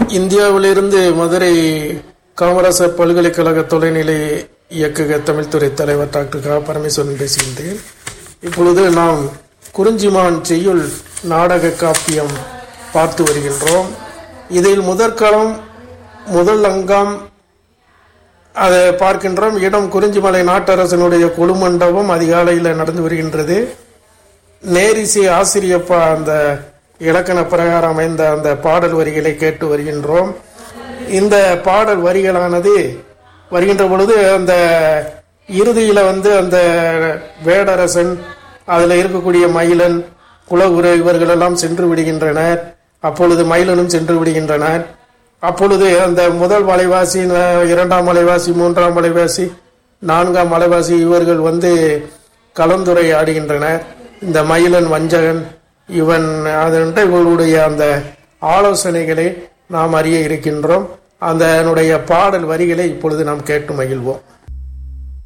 இந்தியாவிலிருந்து மதுரை காமராசர் பல்கலைக்கழக தொலைநிலை இயக்கக தமிழ்துறை தலைவர் டாக்டர் க பரமேஸ்வரன் பேசுகின்றேன் இப்பொழுது நாம் குறிஞ்சிமான் செய்யுள் நாடக காப்பியம் பார்த்து வருகின்றோம் இதில் முதற்களம் முதல் அங்கம் அதை பார்க்கின்றோம் இடம் குறிஞ்சிமலை நாட்டரசனுடைய கொலுமண்டபம் அதிகாலையில் நடந்து வருகின்றது நேரிசை ஆசிரியப்பா அந்த இலக்கண பிரகாரம் அமைந்த அந்த பாடல் வரிகளை கேட்டு வருகின்றோம் இந்த பாடல் வரிகளானது வருகின்ற பொழுது அந்த இறுதியில வந்து அந்த வேடரசன் அதுல இருக்கக்கூடிய மயிலன் குலகுரு இவர்கள் எல்லாம் சென்று விடுகின்றனர் அப்பொழுது மயிலனும் சென்று விடுகின்றனர் அப்பொழுது அந்த முதல் மலைவாசி ந- இரண்டாம் மலைவாசி மூன்றாம் மலைவாசி நான்காம் மலைவாசி இவர்கள் வந்து கலந்துரையாடுகின்றனர் இந்த மயிலன் வஞ்சகன் இவன் அதன்ட்டு இவர்களுடைய அந்த ஆலோசனைகளை நாம் அறிய இருக்கின்றோம் அதனுடைய பாடல் வரிகளை இப்பொழுது நாம் கேட்டு மகிழ்வோம்